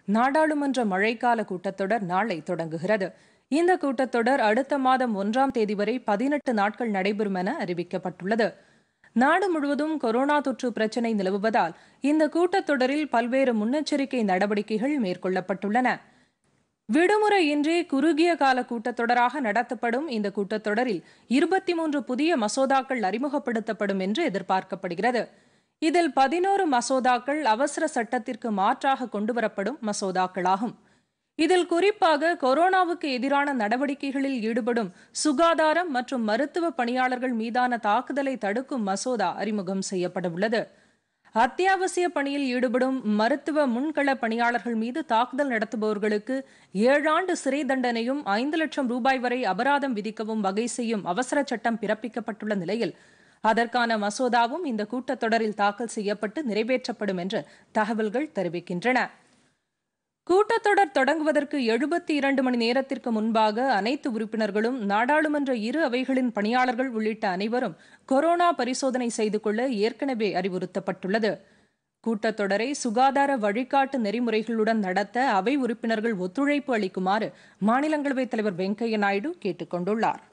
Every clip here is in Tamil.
நாடாளுமன்ற மழைக்கால கூட்டத்தொடர் நாளை தொடங்குகிறது இந்த கூட்டத்தொடர் அடுத்த மாதம் ஒன்றாம் தேதி வரை பதினெட்டு நாட்கள் நடைபெறும் என அறிவிக்கப்பட்டுள்ளது நாடு முழுவதும் கொரோனா தொற்று பிரச்சினை நிலவுவதால் இந்த கூட்டத்தொடரில் பல்வேறு முன்னெச்சரிக்கை நடவடிக்கைகள் மேற்கொள்ளப்பட்டுள்ளன விடுமுறையின்றி குறுகிய கால கூட்டத்தொடராக நடத்தப்படும் இந்த கூட்டத்தொடரில் இருபத்தி மூன்று புதிய மசோதாக்கள் அறிமுகப்படுத்தப்படும் என்று எதிர்பார்க்கப்படுகிறது இதில் பதினோரு மசோதாக்கள் அவசர சட்டத்திற்கு மாற்றாக கொண்டுவரப்படும் மசோதாக்களாகும் இதில் குறிப்பாக கொரோனாவுக்கு எதிரான நடவடிக்கைகளில் ஈடுபடும் சுகாதாரம் மற்றும் மருத்துவ பணியாளர்கள் மீதான தாக்குதலை தடுக்கும் மசோதா அறிமுகம் செய்யப்பட உள்ளது அத்தியாவசிய பணியில் ஈடுபடும் மருத்துவ முன்கள பணியாளர்கள் மீது தாக்குதல் நடத்துபவர்களுக்கு ஏழாண்டு சிறை தண்டனையும் ஐந்து லட்சம் ரூபாய் வரை அபராதம் விதிக்கவும் வகை செய்யும் அவசர சட்டம் பிறப்பிக்கப்பட்டுள்ள நிலையில் அதற்கான மசோதாவும் இந்த கூட்டத்தொடரில் தாக்கல் செய்யப்பட்டு நிறைவேற்றப்படும் என்று தகவல்கள் தெரிவிக்கின்றன கூட்டத்தொடர் தொடங்குவதற்கு எழுபத்தி இரண்டு மணி நேரத்திற்கு முன்பாக அனைத்து உறுப்பினர்களும் நாடாளுமன்ற இரு அவைகளின் பணியாளர்கள் உள்ளிட்ட அனைவரும் கொரோனா பரிசோதனை செய்து கொள்ள ஏற்கனவே அறிவுறுத்தப்பட்டுள்ளது கூட்டத்தொடரை சுகாதார வழிகாட்டு நெறிமுறைகளுடன் நடத்த அவை உறுப்பினர்கள் ஒத்துழைப்பு அளிக்குமாறு மாநிலங்களவைத் தலைவர் வெங்கையா நாயுடு கேட்டுக் கொண்டுள்ளார்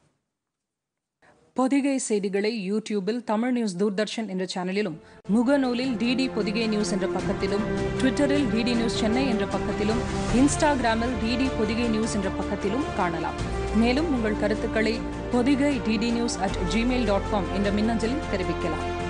பொதிகை செய்திகளை யூடியூபில் தமிழ் நியூஸ் தூர்தர்ஷன் என்ற சேனலிலும் முகநூலில் டிடி பொதிகை நியூஸ் என்ற பக்கத்திலும் ட்விட்டரில் டிடி நியூஸ் சென்னை என்ற பக்கத்திலும் இன்ஸ்டாகிராமில் டிடி பொதிகை நியூஸ் என்ற பக்கத்திலும் காணலாம் மேலும் உங்கள் கருத்துக்களை Podhigai DD news at Gmail dot com என்ற மின்னஞ்சலில் தெரிவிக்கலாம்